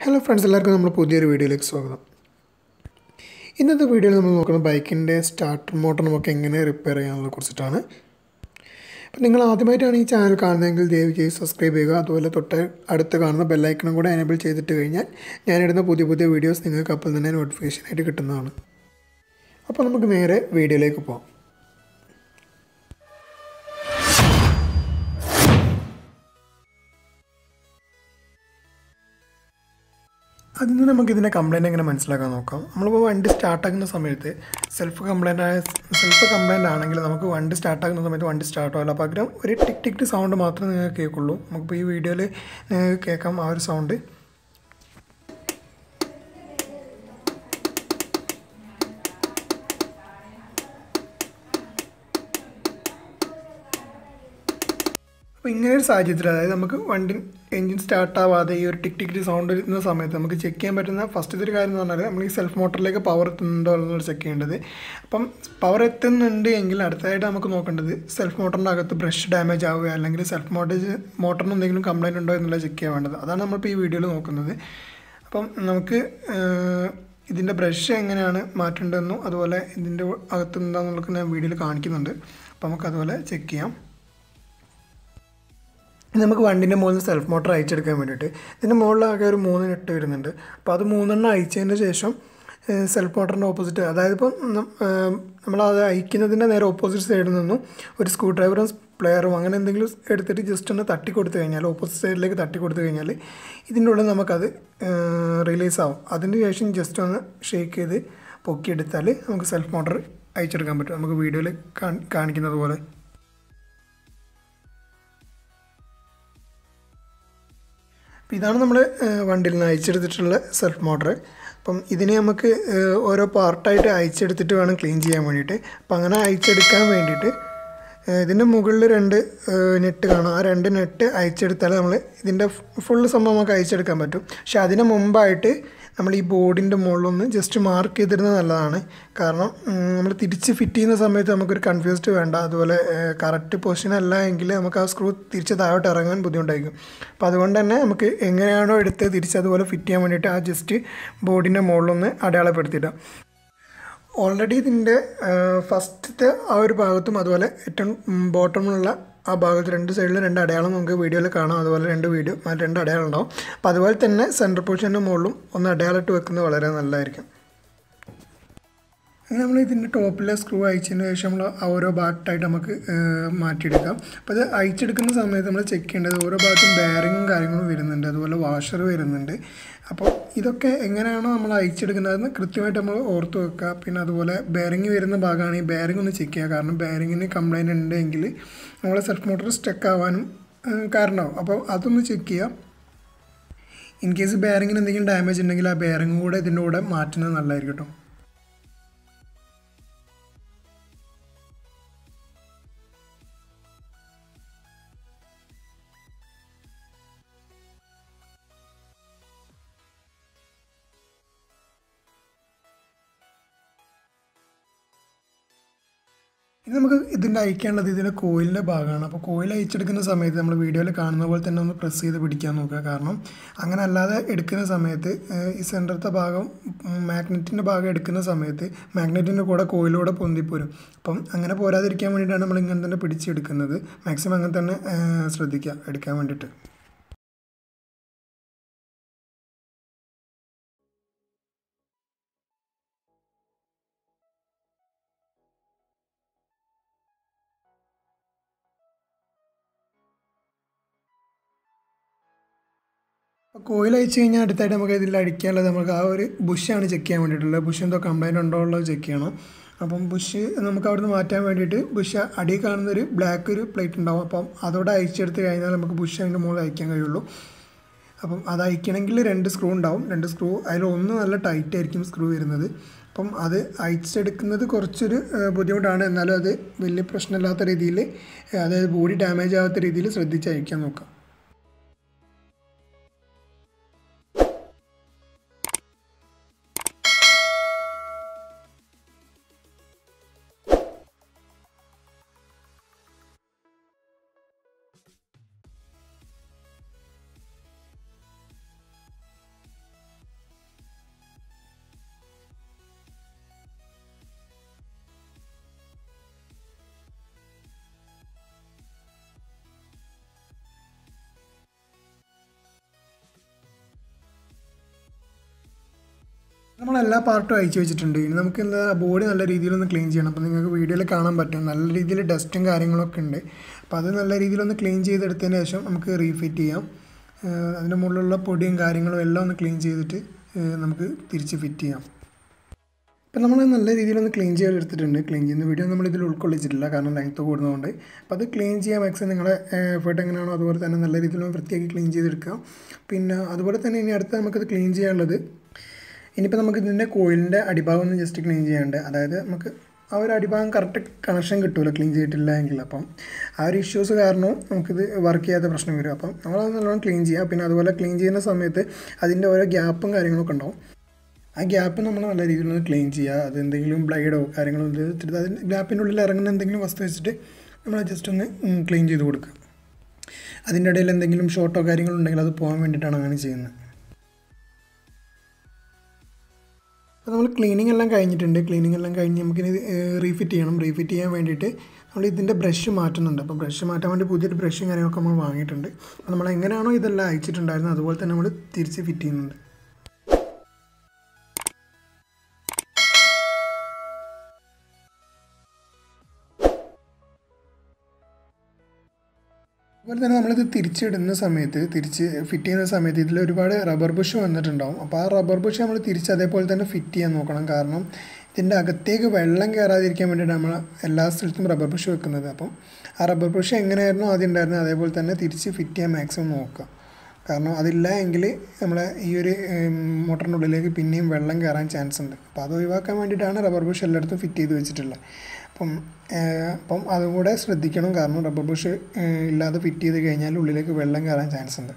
hello friends എല്ലാവർക്കും നമ്മൾ പുതിയൊരു വീഡിയോയിലേക്ക് സ്വാഗതം ഇന്നത്തെ വീഡിയോയിൽ നമ്മൾ നോക്കുന്നത് ബൈക്കിൻ്റെ സ്റ്റാർട്ടർ മോട്ടർ നമുക്ക് എങ്ങനെ റിപ്പയർ ചെയ്യാമെന്നതിനെ കുറിച്ചിട്ടാണ് അപ്പോൾ നിങ്ങൾ ആദ്യമായിട്ടാണ് ഈ ചാനൽ കാണുന്നതെങ്കിൽ ദയവ് ചെയ്ത് സബ്സ്ക്രൈബ് ചെയ്യുക അതുപോലെ തൊട്ട് അടുത്ത് കാണുന്ന ബെല്ലൈക്കണും കൂടെ എനേബിൾ ചെയ്തിട്ട് കഴിഞ്ഞാൽ ഞാനിടുന്ന പുതിയ പുതിയ വീഡിയോസ് നിങ്ങൾക്ക് അപ്പോൾ തന്നെ നോട്ടിഫിക്കേഷനായിട്ട് കിട്ടുന്നതാണ് അപ്പോൾ നമുക്ക് നേരെ വീഡിയോയിലേക്ക് പോകാം അതിൽ നിന്ന് നമുക്ക് ഇതിൻ്റെ കംപ്ലയിൻ്റ് എങ്ങനെ മനസ്സിലാക്കാൻ നോക്കാം നമ്മളിപ്പോൾ വണ്ടി സ്റ്റാർട്ടാക്കുന്ന സമയത്ത് സെൽഫ് കംപ്ലയിൻ്റ് ആയ സെൽഫ് കംപ്ലയിൻ്റ് ആണെങ്കിൽ നമുക്ക് വണ്ടി സ്റ്റാർട്ടാക്കുന്ന സമയത്ത് വണ്ടി സ്റ്റാർട്ട് ആവില്ല പകരം ഒരു ടിക് ടിക് സൗണ്ട് മാത്രമേ നിങ്ങൾക്ക് കേൾക്കുള്ളൂ നമുക്കിപ്പോൾ ഈ വീഡിയോയിൽ നിങ്ങൾക്ക് കേൾക്കാം ആ ഒരു സൗണ്ട് അപ്പോൾ ഇങ്ങനെ ഒരു സാഹചര്യത്തിൽ അതായത് നമുക്ക് വണ്ടി എൻജിൻ സ്റ്റാർട്ട് ആവാതെ ഈ ഒരു ടിക് ടിക് സൗണ്ട് വരുന്ന സമയത്ത് നമുക്ക് ചെക്ക് ചെയ്യാൻ പറ്റുന്ന ഫസ്റ്റ് ഒരു കാര്യം എന്ന് പറഞ്ഞാൽ നമ്മൾ ഈ സെൽഫ് മോട്ടറിലേക്ക് പവർ എത്തുന്നുണ്ടോ എന്നുള്ളത് ചെക്ക് ചെയ്യേണ്ടത് അപ്പം പവർ എത്തുന്നുണ്ട് എങ്കിൽ അടുത്തതായിട്ട് നമുക്ക് നോക്കേണ്ടത് സെൽഫ് മോട്ടറിൻ്റെ അകത്ത് ബ്രഷ് ഡാമേജ് ആവുക അല്ലെങ്കിൽ സെൽഫ് മോട്ടേജ് മോട്ടറിന് എന്തെങ്കിലും കംപ്ലയിൻ്റ് ഉണ്ടോ എന്നുള്ളത് ചെക്ക് ചെയ്യാൻ വേണ്ടത് അതാണ് നമ്മളിപ്പോൾ ഈ വീഡിയോയിൽ നോക്കുന്നത് അപ്പം നമുക്ക് ഇതിൻ്റെ ബ്രഷ് എങ്ങനെയാണ് മാറ്റേണ്ടതെന്നും അതുപോലെ ഇതിൻ്റെ അകത്ത് എന്താണെന്നുള്ളത് ഞാൻ വീഡിയോയിൽ കാണിക്കുന്നുണ്ട് അപ്പോൾ നമുക്ക് അതുപോലെ ചെക്ക് ചെയ്യാം നമുക്ക് വണ്ടിൻ്റെ മുകളിൽ നിന്ന് സെൽഫ് മോട്ടർ അയച്ചെടുക്കാൻ വേണ്ടിയിട്ട് ഇതിൻ്റെ മുകളിലാകെ ഒരു മൂന്ന് നെട്ട് വരുന്നുണ്ട് അപ്പോൾ അത് മൂന്നെണ്ണം അയച്ചതിന് ശേഷം സെൽഫ് മോട്ടറിൻ്റെ ഓപ്പോസിറ്റ് അതായത് ഇപ്പം നമ്മൾ അത് അയക്കുന്നതിൻ്റെ നേരെ ഓപ്പോസിറ്റ് സൈഡിൽ നിന്നും ഒരു സ്ക്രൂ ഡ്രൈവറും പ്ലെയറും അങ്ങനെ എന്തെങ്കിലും എടുത്തിട്ട് ജസ്റ്റ് ഒന്ന് തട്ടി കൊടുത്തു കഴിഞ്ഞാൽ ഓപ്പോസിറ്റ് സൈഡിലേക്ക് തട്ടി കൊടുത്തു കഴിഞ്ഞാൽ ഇതിൻ്റെ ഉള്ളിൽ നമുക്കത് റിലീസ് ആവും അതിന് ശേഷം ജസ്റ്റ് ഒന്ന് ഷേക്ക് ചെയ്ത് പൊക്കിയെടുത്താൽ നമുക്ക് സെൽഫ് മോട്ടർ അയച്ചെടുക്കാൻ പറ്റും നമുക്ക് വീഡിയോയിൽ കാണിക്കുന്നത് പോലെ അപ്പോൾ ഇതാണ് നമ്മൾ വണ്ടിയിൽ നിന്ന് അയച്ചെടുത്തിട്ടുള്ള സെൽഫ് മോട്ടർ അപ്പം ഇതിനെ നമുക്ക് ഓരോ പാർട്ടായിട്ട് അയച്ചെടുത്തിട്ട് വേണം ക്ലീൻ ചെയ്യാൻ വേണ്ടിയിട്ട് അപ്പം അങ്ങനെ അയച്ചെടുക്കാൻ വേണ്ടിയിട്ട് ഇതിൻ്റെ മുകളിൽ രണ്ട് നെറ്റ് കാണാം ആ രണ്ട് നെറ്റ് അയച്ചെടുത്താൽ നമ്മൾ ഇതിൻ്റെ ഫുള്ള് സംഭവം നമുക്ക് അയച്ചെടുക്കാൻ പറ്റും പക്ഷെ അതിന് മുമ്പായിട്ട് നമ്മൾ ഈ ബോർഡിൻ്റെ മുകളിലൊന്ന് ജസ്റ്റ് മാർക്ക് ചെയ്തിരുന്നത് നല്ലതാണ് കാരണം നമ്മൾ തിരിച്ച് ഫിറ്റ് ചെയ്യുന്ന സമയത്ത് നമുക്കൊരു കൺഫ്യൂസ്ഡ് വേണ്ട അതുപോലെ കറക്റ്റ് പൊസിഷൻ അല്ല എങ്കിൽ നമുക്ക് ആ സ്ക്രൂ തിരിച്ച് താഴോട്ട് ഇറങ്ങാൻ ബുദ്ധിമുട്ടായിരിക്കും അപ്പോൾ അതുകൊണ്ട് തന്നെ നമുക്ക് എങ്ങനെയാണോ എടുത്ത് തിരിച്ച് അതുപോലെ ഫിറ്റ് ചെയ്യാൻ വേണ്ടിയിട്ട് ആ ജസ്റ്റ് ബോർഡിൻ്റെ മുകളിലൊന്ന് അടയാളപ്പെടുത്തിയിടാം ഓൾറെഡി ഇതിൻ്റെ ഫസ്റ്റത്തെ ആ ഒരു ഭാഗത്തും അതുപോലെ ഏറ്റവും ബോട്ടമിലുള്ള ആ ഭാഗത്ത് രണ്ട് സൈഡിൽ രണ്ട് അടയാളം നമുക്ക് വീഡിയോയിൽ കാണാം അതുപോലെ രണ്ട് വീഡിയോ രണ്ട് അടയാളം ഉണ്ടാവും അപ്പോൾ അതുപോലെ തന്നെ സെൻറ്റർ പൊസിഷൻ്റെ മുകളിലും ഒന്ന് അടയാളിട്ട് വെക്കുന്നത് വളരെ നല്ലതായിരിക്കും അങ്ങനെ നമ്മൾ ഇതിൻ്റെ ടോപ്പിലെ സ്ക്രൂ അയച്ചതിന് ശേഷം നമ്മൾ ഓരോ ഭാഗത്തായിട്ട് നമുക്ക് മാറ്റിയെടുക്കാം അപ്പോൾ അത് അയച്ചെടുക്കുന്ന സമയത്ത് നമ്മൾ ചെക്ക് ചെയ്യേണ്ടത് ഓരോ ഭാഗത്തും ബെയറിങ്ങും കാര്യങ്ങളും വരുന്നുണ്ട് അതുപോലെ വാഷർ വരുന്നുണ്ട് അപ്പോൾ ഇതൊക്കെ എങ്ങനെയാണോ നമ്മൾ അയച്ചെടുക്കുന്നതെന്ന് കൃത്യമായിട്ട് നമ്മൾ ഓർത്ത് വെക്കുക പിന്നെ അതുപോലെ ബെയറിങ് വരുന്ന ഭാഗമാണ് ഈ ബെയറിംഗ് ഒന്ന് ചെക്ക് ചെയ്യുക കാരണം ബെയറിങ്ങിന് കംപ്ലയിൻ്റ് ഉണ്ടെങ്കിൽ നമ്മളെ സെൽഫ് മോട്ടർ സ്റ്റക്ക് ആവാനും കാരണമാവും അപ്പോൾ അതൊന്ന് ചെക്ക് ചെയ്യുക ഇൻ കേസ് ബെയറിങ്ങിന് എന്തെങ്കിലും ഡാമേജ് ഉണ്ടെങ്കിൽ ആ ബെയറിങ് കൂടെ ഇതിൻ്റെ കൂടെ മാറ്റുന്നത് നല്ലതായിരിക്കും കേട്ടോ ഇത് നമുക്ക് ഇതിൻ്റെ അയക്കേണ്ടത് ഇതിൻ്റെ കോയിലിൻ്റെ ഭാഗമാണ് അപ്പോൾ കോയിൽ അയച്ചെടുക്കുന്ന സമയത്ത് നമ്മൾ വീഡിയോയിൽ കാണുന്ന പോലെ തന്നെ ഒന്ന് പ്രസ് ചെയ്ത് പിടിക്കാൻ നോക്കുക കാരണം അങ്ങനെ അല്ലാതെ എടുക്കുന്ന സമയത്ത് ഈ സെൻറ്ററത്തെ ഭാഗം മാഗ്നറ്റിൻ്റെ ഭാഗം എടുക്കുന്ന സമയത്ത് മാഗ്നറ്റിൻ്റെ കൂടെ കോയിലൂടെ പൊന്തിപ്പോരും അപ്പം അങ്ങനെ പോരാതിരിക്കാൻ വേണ്ടിയിട്ടാണ് നമ്മൾ ഇങ്ങനെ തന്നെ പിടിച്ചെടുക്കുന്നത് മാക്സിമം അങ്ങനെ തന്നെ ശ്രദ്ധിക്കുക എടുക്കാൻ വേണ്ടിയിട്ട് അപ്പോൾ കോയിൽ അയച്ചു കഴിഞ്ഞാൽ അടുത്തായിട്ട് നമുക്ക് ഇതിൽ അടിക്കാനുള്ളത് നമുക്ക് ആ ഒരു ബുഷാണ് ചെക്ക് ചെയ്യാൻ വേണ്ടിയിട്ടുള്ളത് ബുഷ് എന്തോ കംപ്ലൈൻറ്റ് ഉണ്ടോ ഉള്ളത് ചെക്ക് ചെയ്യണം അപ്പം ബുഷ് നമുക്ക് അവിടുന്ന് മാറ്റാൻ വേണ്ടിയിട്ട് ബുഷ് അടിയിൽ കാണുന്ന ഒരു ബ്ലാക്ക് ഒരു പ്ലേറ്റ് ഉണ്ടാവും അപ്പം അതോടെ അയച്ചെടുത്ത് കഴിഞ്ഞാൽ നമുക്ക് ബുഷ് അതിൻ്റെ മുകളിൽ അയക്കാൻ കഴിയുള്ളൂ അപ്പം അത് അയക്കണമെങ്കിൽ രണ്ട് സ്ക്രൂ ഉണ്ടാവും രണ്ട് സ്ക്രൂ അതിൽ ഒന്ന് നല്ല ടൈറ്റ് ആയിരിക്കും സ്ക്രൂ വരുന്നത് അപ്പം അത് അയച്ചെടുക്കുന്നത് കുറച്ചൊരു ബുദ്ധിമുട്ടാണ് എന്നാലും അത് വലിയ പ്രശ്നമില്ലാത്ത രീതിയിൽ അതായത് ബോഡി ഡാമേജ് ആകാത്ത രീതിയിൽ ശ്രദ്ധിച്ച് അയക്കാൻ നോക്കാം നമ്മൾ എല്ലാ പാർട്ടും അയച്ചു വെച്ചിട്ടുണ്ട് ഇനി നമുക്ക് എന്താ ബോഡി നല്ല രീതിയിലൊന്ന് ക്ലീൻ ചെയ്യണം അപ്പോൾ നിങ്ങൾക്ക് വീഡിയോയിൽ കാണാൻ പറ്റും നല്ല രീതിയിൽ ഡസ്റ്റും കാര്യങ്ങളൊക്കെ ഉണ്ട് അപ്പോൾ അത് നല്ല രീതിയിലൊന്ന് ക്ലീൻ ചെയ്തെടുത്തതിന് ശേഷം നമുക്ക് റീഫിറ്റ് ചെയ്യാം ഏഹ് അതിൻ്റെ മുകളിലുള്ള പൊടിയും കാര്യങ്ങളും എല്ലാം ഒന്ന് ക്ലീൻ ചെയ്തിട്ട് ഏഹ് നമുക്ക് തിരിച്ച് ഫിറ്റ് ചെയ്യാം ഇപ്പം നമ്മൾ നല്ല രീതിയിലൊന്ന് ക്ലീൻ ചെയ്ത് എടുത്തിട്ടുണ്ട് ക്ലീൻ ചെയ്യുന്ന വീഡിയോ നമ്മൾ ഇതിൽ ഉൾക്കൊള്ളിച്ചിട്ടില്ല കാരണം ലെങ്ത്ത് കൂടുന്നതുകൊണ്ട് അപ്പോൾ അത് ക്ലീൻ ചെയ്യാൻ മാക്സിമം നിങ്ങളുടെ എഫേർട്ട് എങ്ങനെയാണോ അതുപോലെ തന്നെ നല്ല രീതിയിൽ വൃത്തിയാക്കി ക്ലീൻ ചെയ്തെടുക്കുക പിന്നെ അതുപോലെ തന്നെ ഇനി അടുത്ത് നമുക്കത് ക്ലീൻ ചെയ്യാനുള്ളത് ഇനിയിപ്പോൾ നമുക്ക് ഇതിൻ്റെ കോയിലിൻ്റെ അടിഭാഗം ഒന്ന് ജസ്റ്റ് ക്ലീൻ ചെയ്യാനുണ്ട് അതായത് നമുക്ക് ആ ഒരു അടിഭാഗം കറക്റ്റ് കണക്ഷൻ കിട്ടുമല്ലോ ക്ലീൻ ചെയ്തിട്ടില്ല എങ്കിൽ അപ്പം ആ ഒരു ഇഷ്യൂസ് കാരണവും നമുക്കിത് വർക്ക് ചെയ്യാത്ത പ്രശ്നം വരും അപ്പം നമ്മളത് നല്ലോണം ക്ലീൻ ചെയ്യുക പിന്നെ അതുപോലെ ക്ലീൻ ചെയ്യുന്ന സമയത്ത് അതിൻ്റെ ഓരോ ഗ്യാപ്പും കാര്യങ്ങളൊക്കെ ഉണ്ടാവും ആ ഗ്യാപ്പ് നമ്മൾ നല്ല രീതിയിൽ ഒന്ന് ക്ലീൻ ചെയ്യുക അത് എന്തെങ്കിലും ബ്ലൈഡോ കാര്യങ്ങളോ ഇത് വെച്ചിട്ട് അതിൻ്റെ ഗ്യാപ്പിൻ്റെ ഉള്ളിൽ ഇറങ്ങുന്ന എന്തെങ്കിലും വസ്തു വെച്ചിട്ട് നമ്മൾ ജസ്റ്റ് ഒന്ന് ക്ലീൻ ചെയ്ത് കൊടുക്കുക അതിൻ്റെ ഇടയിൽ എന്തെങ്കിലും ഷോർട്ടോ കാര്യങ്ങളോ ഉണ്ടെങ്കിൽ അത് പോകാൻ വേണ്ടിയിട്ടാണ് അങ്ങനെ ചെയ്യുന്നത് അപ്പോൾ നമ്മൾ ക്ലീനിങ് എല്ലാം കഴിഞ്ഞിട്ടുണ്ട് ക്ലീനിങ് എല്ലാം കഴിഞ്ഞ് നമുക്കിനി റീഫിറ്റ് ചെയ്യണം റീഫിറ്റ് ചെയ്യാൻ വേണ്ടിയിട്ട് നമ്മൾ ഇതിൻ്റെ ബ്രഷ് മാറ്റുന്നുണ്ട് അപ്പോൾ ബ്രഷ് മാറ്റാൻ വേണ്ടി പുതിയൊരു ബ്രഷും കാര്യങ്ങളൊക്കെ നമ്മൾ വാങ്ങിയിട്ടുണ്ട് അപ്പോൾ നമ്മൾ എങ്ങനെയാണോ ഇതെല്ലാം അയച്ചിട്ടുണ്ടായിരുന്നത് അതുപോലെ തന്നെ നമ്മൾ തിരിച്ച് ഫിറ്റ് ചെയ്യുന്നുണ്ട് അതുപോലെ തന്നെ നമ്മളിത് തിരിച്ചിടുന്ന സമയത്ത് തിരിച്ച് ഫിറ്റ് ചെയ്യുന്ന സമയത്ത് ഇതിൽ ഒരുപാട് റബ്ബർ ബുഷ് വന്നിട്ടുണ്ടാവും അപ്പോൾ ആ റബ്ബർ ബുഷ് നമ്മൾ തിരിച്ച് അതേപോലെ തന്നെ ഫിറ്റ് ചെയ്യാൻ നോക്കണം കാരണം ഇതിൻ്റെ അകത്തേക്ക് വെള്ളം കയറാതിരിക്കാൻ വേണ്ടിയിട്ട് നമ്മൾ എല്ലാ സ്ഥലത്തും റബ്ബർ ബുഷ് വെക്കുന്നത് അപ്പം ആ റബ്ബർ ബുഷ് എങ്ങനെയായിരുന്നു ആദ്യം ഉണ്ടായിരുന്നത് അതേപോലെ തന്നെ തിരിച്ച് ഫിറ്റ് ചെയ്യാൻ മാക്സിമം നോക്കുക കാരണം അതില്ല എങ്കിൽ നമ്മളെ ഈ ഒരു മോട്ടറിൻ്റെ ഉള്ളിലേക്ക് പിന്നെയും വെള്ളം കയറാൻ ചാൻസ് ഉണ്ട് അപ്പോൾ അത് ഒഴിവാക്കാൻ വേണ്ടിയിട്ടാണ് റബ്ബർ ബുഷ് എല്ലായിടത്തും ഫിറ്റ് ചെയ്ത് വെച്ചിട്ടുള്ളത് അപ്പം അപ്പം അതും കൂടെ ശ്രദ്ധിക്കണം കാരണം റബ്ബർ ബുഷ് ഇല്ലാതെ ഫിറ്റ് ചെയ്ത് കഴിഞ്ഞാൽ ഉള്ളിലേക്ക് വെള്ളം കയറാൻ ചാൻസ് ഉണ്ട്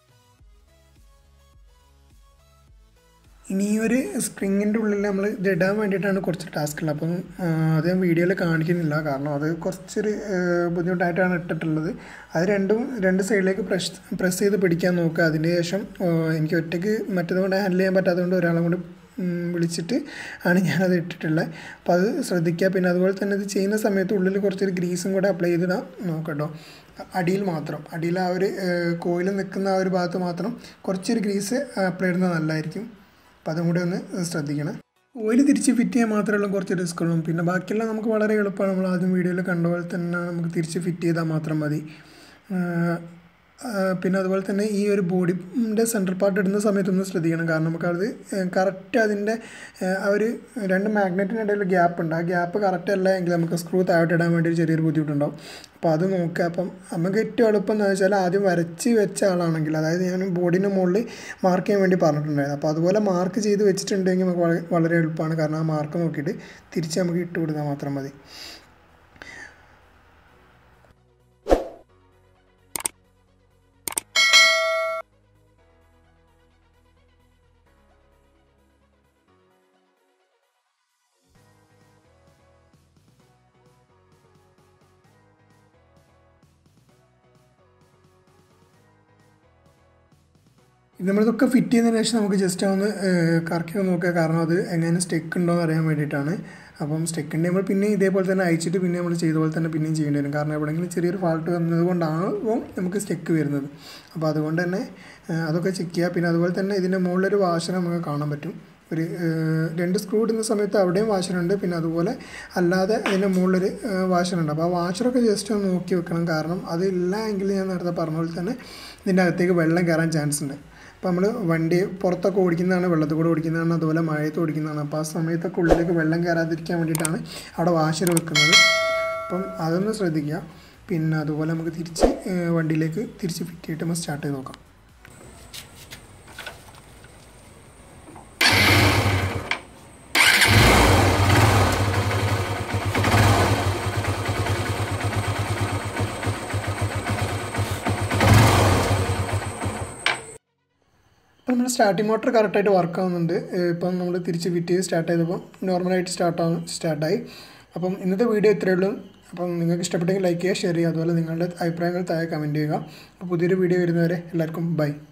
ഇനി ഈ ഒരു സ്പ്രിങ്ങിൻ്റെ ഉള്ളിൽ നമ്മൾ ഇത് ഇടാൻ വേണ്ടിയിട്ടാണ് കുറച്ച് ടാസ്ക് ഉള്ളത് അപ്പം അത് ഞാൻ വീഡിയോയിൽ കാണിക്കുന്നില്ല കാരണം അത് കുറച്ചൊരു ബുദ്ധിമുട്ടായിട്ടാണ് ഇട്ടിട്ടുള്ളത് അത് രണ്ടും രണ്ട് സൈഡിലേക്ക് പ്രസ് പ്രസ് ചെയ്ത് പിടിക്കാൻ നോക്കുക അതിന് ശേഷം എനിക്ക് ഒറ്റയ്ക്ക് മറ്റേതുകൊണ്ട് ഹാൻഡിൽ ചെയ്യാൻ പറ്റാത്തതുകൊണ്ട് ഒരാളെ കൊണ്ട് വിളിച്ചിട്ട് ആണ് ഞാനത് ഇട്ടിട്ടുള്ളത് അപ്പോൾ അത് ശ്രദ്ധിക്കുക പിന്നെ അതുപോലെ തന്നെ ഇത് ചെയ്യുന്ന സമയത്ത് ഉള്ളിൽ കുറച്ചൊരു ഗ്രീസും കൂടെ അപ്ലൈ ചെയ്തിടാം നോക്കട്ടോ അടിയിൽ മാത്രം അടിയിൽ ആ ഒരു കോയിൽ നിൽക്കുന്ന ആ ഒരു ഭാഗത്ത് മാത്രം കുറച്ചൊരു ഗ്രീസ് അപ്ലൈ ചെയ്യുന്നത് നല്ലതായിരിക്കും അപ്പോൾ അതും കൂടെ ഒന്ന് ശ്രദ്ധിക്കണം ഓയിൽ തിരിച്ച് ഫിറ്റ് ചെയ്യാൻ മാത്രമേ കുറച്ച് റിസ്ക് ഉള്ളൂ പിന്നെ ബാക്കിയെല്ലാം നമുക്ക് വളരെ എളുപ്പമാണ് നമ്മൾ ആദ്യം വീഡിയോയിൽ കണ്ട പോലെ തന്നെ നമുക്ക് തിരിച്ച് ഫിറ്റ് ചെയ്താൽ മാത്രം മതി പിന്നെ അതുപോലെ തന്നെ ഈ ഒരു ബോഡിൻ്റെ സെൻട്രൽ പാർട്ട് ഇടുന്ന സമയത്തൊന്ന് ശ്രദ്ധിക്കണം കാരണം നമുക്കത് കറക്റ്റ് അതിൻ്റെ ആ ഒരു രണ്ട് മാഗ്നറ്റിനിടയിൽ ഗ്യാപ്പ് ഉണ്ട് ആ ഗ്യാപ്പ് കറക്റ്റ് അല്ല എങ്കിൽ നമുക്ക് സ്ക്രൂ താഴോട്ട് ഇടാൻ വേണ്ടി ഒരു ചെറിയൊരു ബുദ്ധിമുട്ടുണ്ടാവും അപ്പോൾ അത് നോക്കുക അപ്പം നമുക്ക് ഏറ്റവും എളുപ്പം എന്ന് വെച്ചാൽ ആദ്യം വരച്ച് വെച്ച ആളാണെങ്കിൽ അതായത് ഞാൻ ബോഡിൻ്റെ മുകളിൽ മാർക്ക് ചെയ്യാൻ വേണ്ടി പറഞ്ഞിട്ടുണ്ടായിരുന്നു അപ്പോൾ അതുപോലെ മാർക്ക് ചെയ്ത് വെച്ചിട്ടുണ്ടെങ്കിൽ നമുക്ക് വളരെ എളുപ്പമാണ് കാരണം ആ മാർക്ക് നോക്കിയിട്ട് തിരിച്ച് നമുക്ക് ഇട്ട് കൊടുത്താൽ മാത്രം മതി നമ്മളിതൊക്കെ ഫിറ്റ് ചെയ്തതിന് ശേഷം നമുക്ക് ജസ്റ്റ് ഒന്ന് കറക്കി ഒന്ന് നോക്കുക കാരണം അത് എങ്ങനെ സ്റ്റെക്ക് ഉണ്ടോ എന്ന് അറിയാൻ വേണ്ടിയിട്ടാണ് അപ്പം സ്റ്റെക്കിൻ്റെ നമ്മൾ പിന്നെ ഇതേപോലെ തന്നെ അയച്ചിട്ട് പിന്നെ നമ്മൾ ചെയ്ത പോലെ തന്നെ പിന്നെയും ചെയ്യേണ്ടി വരും കാരണം എവിടെയെങ്കിലും ചെറിയൊരു ഫാൾട്ട് വന്നത് കൊണ്ടാകും നമുക്ക് സ്റ്റെക്ക് വരുന്നത് അപ്പോൾ അതുകൊണ്ട് തന്നെ അതൊക്കെ ചെക്ക് ചെയ്യുക പിന്നെ അതുപോലെ തന്നെ ഇതിൻ്റെ മുകളിലൊരു വാഷർ നമുക്ക് കാണാൻ പറ്റും ഒരു രണ്ട് സ്ക്രൂ ഇടുന്ന സമയത്ത് അവിടെയും വാഷറുണ്ട് പിന്നെ അതുപോലെ അല്ലാതെ അതിൻ്റെ മുകളിലൊരു വാഷറുണ്ട് അപ്പോൾ ആ വാഷറൊക്കെ ജസ്റ്റ് ഒന്ന് നോക്കി വെക്കണം കാരണം അതില്ല എങ്കിൽ ഞാൻ നേരത്തെ പറഞ്ഞ പോലെ തന്നെ ഇതിൻ്റെ അകത്തേക്ക് വെള്ളം കയറാൻ ചാൻസ് ഉണ്ട് അപ്പോൾ നമ്മൾ വണ്ടി പുറത്തൊക്കെ ഓടിക്കുന്നതാണ് വെള്ളത്തിൽ കൂടെ ഓടിക്കുന്നതാണ് അതുപോലെ മഴയത്ത് ഓടിക്കുന്നതാണ് അപ്പോൾ ആ സമയത്തൊക്കെ ഉള്ളിലേക്ക് വെള്ളം കയറാതിരിക്കാൻ വേണ്ടിയിട്ടാണ് അവിടെ വാഷർ വെക്കുന്നത് അപ്പം അതൊന്ന് ശ്രദ്ധിക്കുക പിന്നെ അതുപോലെ നമുക്ക് തിരിച്ച് വണ്ടിയിലേക്ക് തിരിച്ച് ഫിറ്റ് ചെയ്തിട്ട് നമ്മൾ സ്റ്റാർട്ട് ചെയ്ത് നോക്കാം ഇപ്പം നമ്മൾ സ്റ്റാർട്ടിംഗ് മോട്ടർ കറക്റ്റായിട്ട് വർക്ക് ആവുന്നുണ്ട് ഇപ്പം നമ്മൾ തിരിച്ച് ഫിറ്റ് ചെയ്ത് സ്റ്റാർട്ട് ചെയ്തപ്പോൾ നോർമലായിട്ട് സ്റ്റാർട്ട് ആവും സ്റ്റാർട്ടായി അപ്പം ഇന്നത്തെ വീഡിയോ ഇത്രയേ ഉള്ളൂ അപ്പം നിങ്ങൾക്ക് ഇഷ്ടപ്പെട്ടെങ്കിൽ ലൈക്ക് ചെയ്യുക ഷെയർ ചെയ്യുക അതുപോലെ നിങ്ങളുടെ അഭിപ്രായങ്ങൾ താഴെ കമൻറ്റ് ചെയ്യുക അപ്പോൾ പുതിയൊരു വീഡിയോ വരുന്നവരെ എല്ലാവർക്കും ബൈ